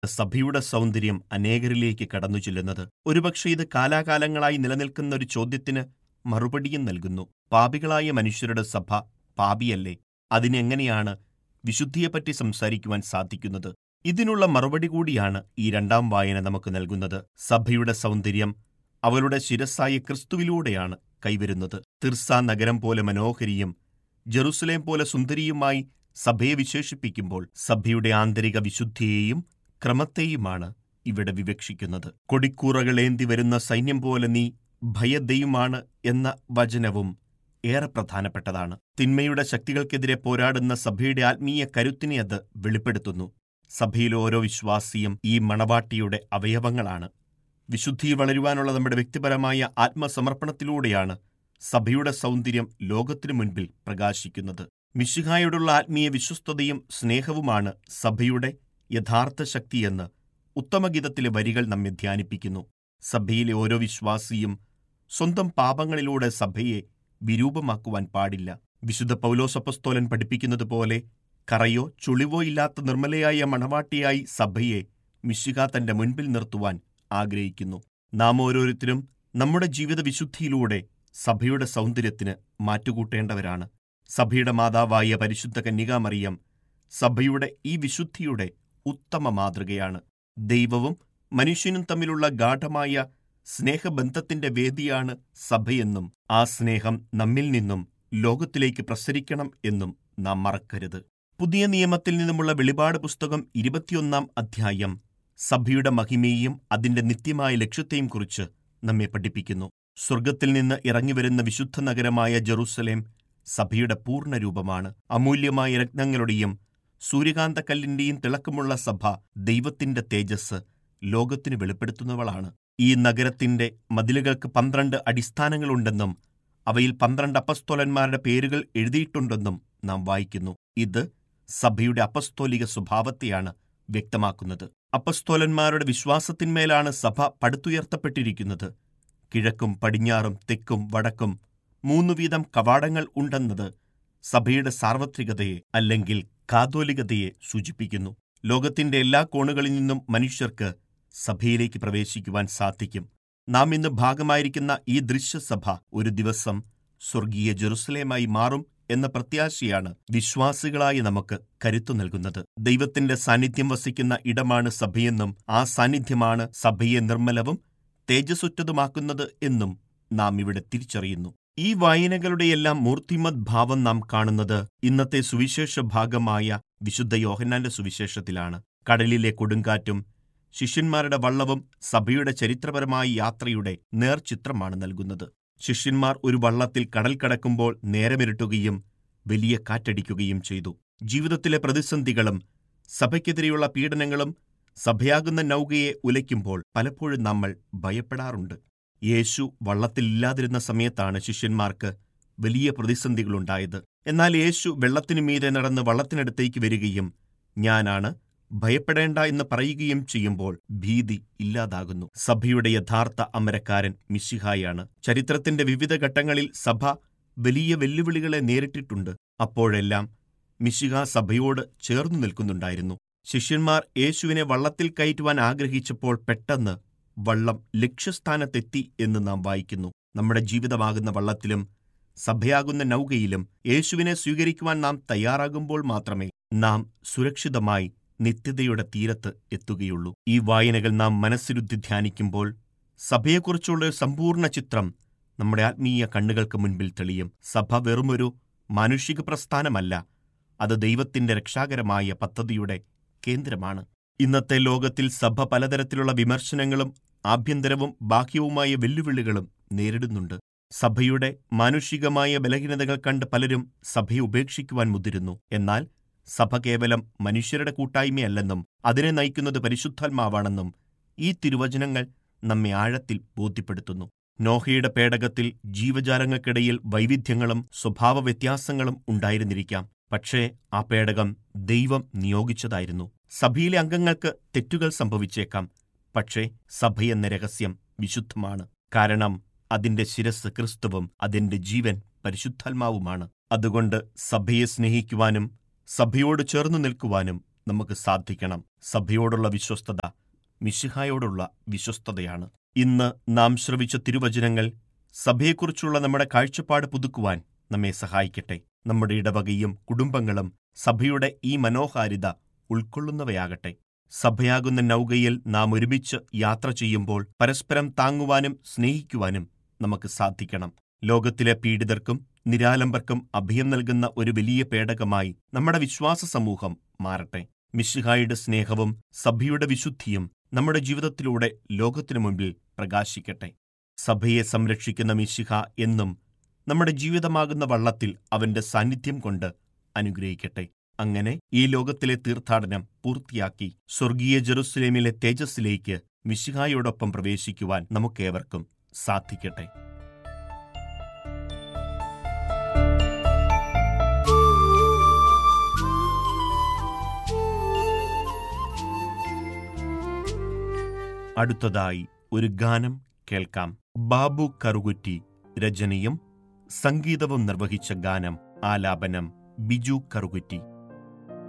സഭയുടെ സൗന്ദര്യം അനേകരിലേക്ക് കടന്നു ചെല്ലുന്നത് ഒരുപക്ഷെ ഇത് കാലാകാലങ്ങളായി നിലനിൽക്കുന്ന ഒരു ചോദ്യത്തിന് മറുപടിയും നൽകുന്നു പാപികളായ മനുഷ്യരുടെ സഭ പാപിയല്ലേ അതിനെങ്ങനെയാണ് വിശുദ്ധിയെപ്പറ്റി സംസാരിക്കുവാൻ സാധിക്കുന്നത് ഇതിനുള്ള മറുപടി കൂടിയാണ് ഈ രണ്ടാം വായന നമുക്ക് നൽകുന്നത് സഭയുടെ സൗന്ദര്യം അവളുടെ ശിരസ്സായ ക്രിസ്തുവിലൂടെയാണ് കൈവരുന്നത് തിർസ നഗരം പോലെ മനോഹരിയും ജെറുസലേം പോലെ സുന്ദരിയുമായി സഭയെ വിശേഷിപ്പിക്കുമ്പോൾ സഭയുടെ ആന്തരിക വിശുദ്ധിയെയും ക്രമത്തെയുമാണ് ഇവിടെ വിവക്ഷിക്കുന്നത് കൊടിക്കൂറകളേന്തി വരുന്ന സൈന്യം പോലെ നീ ഭയദയുമാണ് എന്ന വചനവും ഏറെ പ്രധാനപ്പെട്ടതാണ് തിന്മയുടെ ശക്തികൾക്കെതിരെ പോരാടുന്ന സഭയുടെ ആത്മീയ കരുത്തിനെ അത് വെളിപ്പെടുത്തുന്നു സഭയിലെ ഓരോ വിശ്വാസിയും ഈ മണവാട്ടിയുടെ അവയവങ്ങളാണ് വിശുദ്ധിയിൽ വളരുവാനുള്ള നമ്മുടെ വ്യക്തിപരമായ ആത്മസമർപ്പണത്തിലൂടെയാണ് സഭയുടെ സൗന്ദര്യം ലോകത്തിനു മുൻപിൽ പ്രകാശിക്കുന്നത് മിശിഹായോടുള്ള ആത്മീയ വിശ്വസ്തതയും സ്നേഹവുമാണ് സഭയുടെ യഥാർത്ഥ ശക്തിയെന്ന് ഉത്തമഗീതത്തിലെ വരികൾ നമ്മെ ധ്യാനിപ്പിക്കുന്നു സഭയിലെ ഓരോ വിശ്വാസിയും സ്വന്തം പാപങ്ങളിലൂടെ സഭയെ വിരൂപമാക്കുവാൻ പാടില്ല വിശുദ്ധ പൗലോസപ്പസ്തോലൻ പഠിപ്പിക്കുന്നത് പോലെ കറയോ ചുളിവോ ഇല്ലാത്ത നിർമ്മലയായ മണവാട്ടിയായി സഭയെ മിശിക തന്റെ മുൻപിൽ നിർത്തുവാൻ ആഗ്രഹിക്കുന്നു നാം ഓരോരുത്തരും നമ്മുടെ ജീവിത വിശുദ്ധിയിലൂടെ സഭയുടെ സൗന്ദര്യത്തിന് മാറ്റുകൂട്ടേണ്ടവരാണ് സഭയുടെ മാതാവായ പരിശുദ്ധ കന്യകാമറിയം സഭയുടെ ഈ വിശുദ്ധിയുടെ ഉത്തമ മാതൃകയാണ് ദൈവവും മനുഷ്യനും തമ്മിലുള്ള ഗാഠമായ സ്നേഹബന്ധത്തിന്റെ വേദിയാണ് സഭയെന്നും ആ സ്നേഹം നമ്മിൽ നിന്നും ലോകത്തിലേക്ക് പ്രസരിക്കണം എന്നും നാം മറക്കരുത് പുതിയ നിയമത്തിൽ നിന്നുമുള്ള വെളിപാട് പുസ്തകം ഇരുപത്തിയൊന്നാം അധ്യായം സഭയുടെ മഹിമയെയും അതിന്റെ നിത്യമായ ലക്ഷ്യത്തെയും കുറിച്ച് നമ്മെ പഠിപ്പിക്കുന്നു സ്വർഗത്തിൽ നിന്ന് ഇറങ്ങിവരുന്ന വിശുദ്ധ നഗരമായ ജെറൂസലേം സഭയുടെ പൂർണ്ണരൂപമാണ് അമൂല്യമായ രത്നങ്ങളുടെയും സൂര്യകാന്തക്കല്ലിന്റെയും തിളക്കമുള്ള സഭ ദൈവത്തിന്റെ തേജസ് ലോകത്തിന് വെളിപ്പെടുത്തുന്നവളാണ് ഈ നഗരത്തിന്റെ മതിലുകൾക്ക് പന്ത്രണ്ട് അടിസ്ഥാനങ്ങളുണ്ടെന്നും അവയിൽ പന്ത്രണ്ട് അപ്പസ്തോലന്മാരുടെ പേരുകൾ എഴുതിയിട്ടുണ്ടെന്നും നാം വായിക്കുന്നു ഇത് സഭയുടെ അപ്പസ്തോലിക സ്വഭാവത്തെയാണ് വ്യക്തമാക്കുന്നത് അപ്പസ്തോലന്മാരുടെ വിശ്വാസത്തിന്മേലാണ് സഭ പടുത്തുയർത്തപ്പെട്ടിരിക്കുന്നത് കിഴക്കും പടിഞ്ഞാറും തെക്കും വടക്കും മൂന്നു വീതം കവാടങ്ങൾ ഉണ്ടെന്നത് സഭയുടെ സാർവത്രികതയെ അല്ലെങ്കിൽ കാതോലികതയെ സൂചിപ്പിക്കുന്നു ലോകത്തിന്റെ എല്ലാ കോണുകളിൽ നിന്നും മനുഷ്യർക്ക് സഭയിലേക്ക് പ്രവേശിക്കുവാൻ സാധിക്കും നാം ഇന്ന് ഭാഗമായിരിക്കുന്ന ഈ ദൃശ്യസഭ ഒരു ദിവസം സ്വർഗീയ ജെറുസലേമായി മാറും എന്ന പ്രത്യാശയാണ് വിശ്വാസികളായി നമുക്ക് കരുത്തു നൽകുന്നത് ദൈവത്തിന്റെ സാന്നിധ്യം വസിക്കുന്ന ഇടമാണ് സഭയെന്നും ആ സാന്നിധ്യമാണ് സഭയെ നിർമ്മലവും തേജസ്സുറ്റതുമാക്കുന്നത് എന്നും നാം ഇവിടെ തിരിച്ചറിയുന്നു ഈ വായനകളുടെയെല്ലാം മൂർത്തിമത് ഭാവം നാം കാണുന്നത് ഇന്നത്തെ സുവിശേഷ ഭാഗമായ വിശുദ്ധ യോഹന്നാന്റെ സുവിശേഷത്തിലാണ് കടലിലെ കൊടുങ്കാറ്റും ശിഷ്യന്മാരുടെ വള്ളവും സഭയുടെ ചരിത്രപരമായ യാത്രയുടെ നേർചിത്രമാണ് നൽകുന്നത് ശിഷ്യന്മാർ ഒരു വള്ളത്തിൽ കടൽ കടക്കുമ്പോൾ നേരമിരുട്ടുകയും വലിയ കാറ്റടിക്കുകയും ചെയ്തു ജീവിതത്തിലെ പ്രതിസന്ധികളും സഭയ്ക്കെതിരെയുള്ള പീഡനങ്ങളും സഭയാകുന്ന നൗകയെ ഉലയ്ക്കുമ്പോൾ പലപ്പോഴും നമ്മൾ ഭയപ്പെടാറുണ്ട് യേശു വള്ളത്തിലില്ലാതിരുന്ന സമയത്താണ് ശിഷ്യന്മാർക്ക് വലിയ പ്രതിസന്ധികളുണ്ടായത് എന്നാൽ യേശു വെള്ളത്തിനു മീതെ നടന്ന് വള്ളത്തിനടുത്തേക്ക് വരികയും ഞാനാണ് ഭയപ്പെടേണ്ട എന്ന് പറയുകയും ചെയ്യുമ്പോൾ ഭീതി ഇല്ലാതാകുന്നു സഭയുടെ യഥാർത്ഥ അമരക്കാരൻ മിശിഹായാണ് ചരിത്രത്തിന്റെ വിവിധ ഘട്ടങ്ങളിൽ സഭ വലിയ വെല്ലുവിളികളെ നേരിട്ടിട്ടുണ്ട് അപ്പോഴെല്ലാം മിശിഹ സഭയോട് ചേർന്നു നിൽക്കുന്നുണ്ടായിരുന്നു ശിഷ്യന്മാർ യേശുവിനെ വള്ളത്തിൽ കയറ്റുവാൻ ആഗ്രഹിച്ചപ്പോൾ പെട്ടെന്ന് വള്ളം ലക്ഷ്യസ്ഥാനത്തെത്തി എന്ന് നാം വായിക്കുന്നു നമ്മുടെ ജീവിതമാകുന്ന വള്ളത്തിലും സഭയാകുന്ന നൗകയിലും യേശുവിനെ സ്വീകരിക്കുവാൻ നാം തയ്യാറാകുമ്പോൾ മാത്രമേ നാം സുരക്ഷിതമായി നിത്യതയുടെ തീരത്ത് എത്തുകയുള്ളൂ ഈ വായനകൾ നാം മനസ്സിരുദ്ധി ധ്യാനിക്കുമ്പോൾ സഭയെക്കുറിച്ചുള്ള ഒരു സമ്പൂർണ്ണ ചിത്രം നമ്മുടെ ആത്മീയ കണ്ണുകൾക്ക് മുൻപിൽ തെളിയും സഭ വെറുമൊരു മാനുഷിക പ്രസ്ഥാനമല്ല അത് ദൈവത്തിന്റെ രക്ഷാകരമായ പദ്ധതിയുടെ കേന്ദ്രമാണ് ഇന്നത്തെ ലോകത്തിൽ സഭ പലതരത്തിലുള്ള വിമർശനങ്ങളും ആഭ്യന്തരവും ബാഹ്യവുമായ വെല്ലുവിളികളും നേരിടുന്നുണ്ട് സഭയുടെ മാനുഷികമായ ബലഹീനതകൾ കണ്ട് പലരും സഭയെ ഉപേക്ഷിക്കുവാൻ മുതിരുന്നു എന്നാൽ സഭ കേവലം മനുഷ്യരുടെ കൂട്ടായ്മയല്ലെന്നും അതിനെ നയിക്കുന്നത് പരിശുദ്ധാത്മാവാണെന്നും ഈ തിരുവചനങ്ങൾ നമ്മെ ആഴത്തിൽ ബോധ്യപ്പെടുത്തുന്നു നോഹയുടെ പേടകത്തിൽ ജീവജാലങ്ങൾക്കിടയിൽ വൈവിധ്യങ്ങളും സ്വഭാവ വ്യത്യാസങ്ങളും ഉണ്ടായിരുന്നിരിക്കാം പക്ഷേ ആ പേടകം ദൈവം നിയോഗിച്ചതായിരുന്നു സഭയിലെ അംഗങ്ങൾക്ക് തെറ്റുകൾ സംഭവിച്ചേക്കാം പക്ഷേ സഭയെന്ന രഹസ്യം വിശുദ്ധമാണ് കാരണം അതിന്റെ ശിരസ് ക്രിസ്തുവും അതിന്റെ ജീവൻ പരിശുദ്ധാത്മാവുമാണ് അതുകൊണ്ട് സഭയെ സ്നേഹിക്കുവാനും സഭയോട് ചേർന്നു നിൽക്കുവാനും നമുക്ക് സാധിക്കണം സഭയോടുള്ള വിശ്വസ്തത മിശിഹായോടുള്ള വിശ്വസ്തതയാണ് ഇന്ന് നാം ശ്രവിച്ച തിരുവചനങ്ങൾ സഭയെക്കുറിച്ചുള്ള നമ്മുടെ കാഴ്ചപ്പാട് പുതുക്കുവാൻ നമ്മെ സഹായിക്കട്ടെ നമ്മുടെ ഇടവകയും കുടുംബങ്ങളും സഭയുടെ ഈ മനോഹാരിത ഉൾക്കൊള്ളുന്നവയാകട്ടെ സഭയാകുന്ന നൗകയിൽ നാം ഒരുമിച്ച് യാത്ര ചെയ്യുമ്പോൾ പരസ്പരം താങ്ങുവാനും സ്നേഹിക്കുവാനും നമുക്ക് സാധിക്കണം ലോകത്തിലെ പീഡിതർക്കും നിരാലംബർക്കും അഭയം നൽകുന്ന ഒരു വലിയ പേടകമായി നമ്മുടെ വിശ്വാസ സമൂഹം മാറട്ടെ മിശിഹായുടെ സ്നേഹവും സഭയുടെ വിശുദ്ധിയും നമ്മുടെ ജീവിതത്തിലൂടെ ലോകത്തിനു മുമ്പിൽ പ്രകാശിക്കട്ടെ സഭയെ സംരക്ഷിക്കുന്ന മിശിഹ എന്നും നമ്മുടെ ജീവിതമാകുന്ന വള്ളത്തിൽ അവന്റെ സാന്നിധ്യം കൊണ്ട് അനുഗ്രഹിക്കട്ടെ അങ്ങനെ ഈ ലോകത്തിലെ തീർത്ഥാടനം പൂർത്തിയാക്കി സ്വർഗീയ ജെറുസലേമിലെ തേജസ്സിലേക്ക് മിശിഹായോടൊപ്പം പ്രവേശിക്കുവാൻ നമുക്കേവർക്കും സാധിക്കട്ടെ അടുത്തതായി ഒരു ഗാനം കേൾക്കാം ബാബു കറുകുറ്റി രചനയും സംഗീതവും നിർവഹിച്ച ഗാനം ആലാപനം ബിജു കറുകുറ്റി